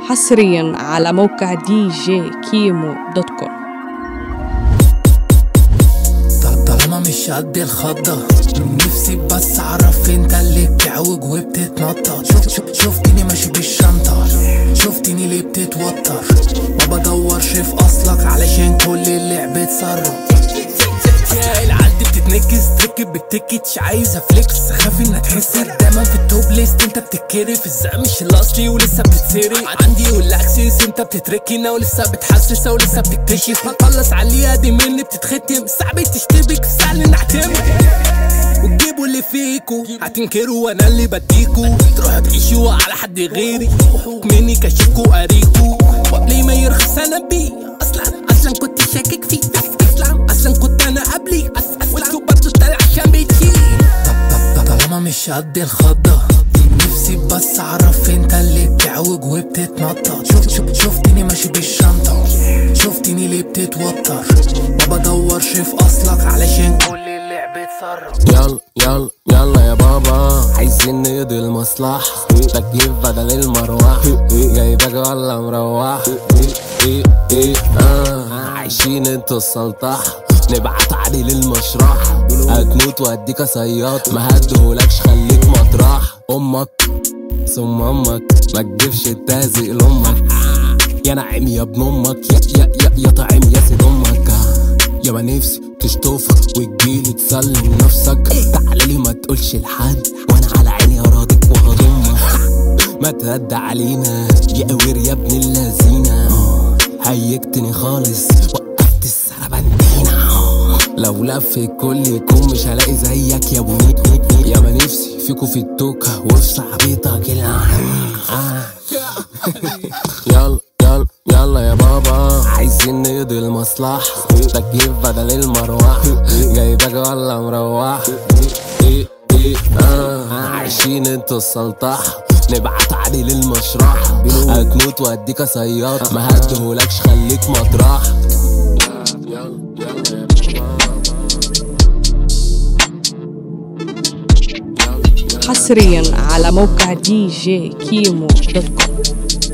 حصريا على موقع دي جي كيمو دوت كوم طالما مش قد الخضة نفسي بس اعرف انت اللي بتعوج وبتتنطط شوف شوف شفتني ماشي بالشنطة شفتني ليه بتتوتر ما بدورش في اصلك علشان كل اللعب اتسرب يا العيال دي بتتنكس تركب بالتيكتش عايزه فليكس خاف انك تحس دايما في التوب ليست انت بتتكرف الزق مش الاصلي ولسه بتتسرق عندي والاكسس انت بتتركنا ولسه بتحسس ولسه بتكتشف هنخلص عليها دي مني بتتختم صعب تشتبك سهل نعتمد وتجيبوا اللي فيكو هتنكروا وانا اللي بديكو تروحوا تعيشوا على حد غيري مني كشكو اريكو وقبل ما يرخص انا بيه اصلا اصلا كنت شاكك فيه اصلا اصلا كنت انا قبلي وانتوا برضه طالع عشان بيتي طب طب طالما مش قد الخضة نفسي بس اعرف انت اللي بتعوج وبتتنطط شوف شوف شفتني ماشي بالشنطة شفتني ليه بتتوتر ما بدورش في اصلك علشان كل اللعب اتسرب يلا يلا يلا يا بابا عايزين نقضي المصلحة تكييف بدل المروحة جايبك ولا مروحة ايه ايه اه عايشين انتوا السلطحة نبعت علي للمشرحة هتموت واديك صياد ما هدهولكش خليك مطرح امك ثم امك ما تجيبش التهزق لامك يا نعيم يا ابن امك يا يا يا, يا طعيم يا سيد امك يا ما نفسي تشطفك وتجيلي تسلم نفسك تعالى لي ما تقولش لحد وانا على عيني اراضيك وهضمك ما تهدى علينا يا قوير يا ابن اللذينة هيجتني خالص وقفت السربندينة لو لف الكل يكون مش هلاقي زيك يا ابو نيت نيت نيت. يا ما نفسي فيكو في التوكة وفي صاحبيتك آه. يلا يلا يلا يا بابا عايزين نقضي المصلحة تكييف بدل المروحة جايبك ولا مروحة ايه ايه اه عايشين انتوا السلطحة نبعت علي للمشرحة هتموت واديك صياد ما هدهولكش خليك مطرح حصريا على موقع دي جي كيمو دوت كوم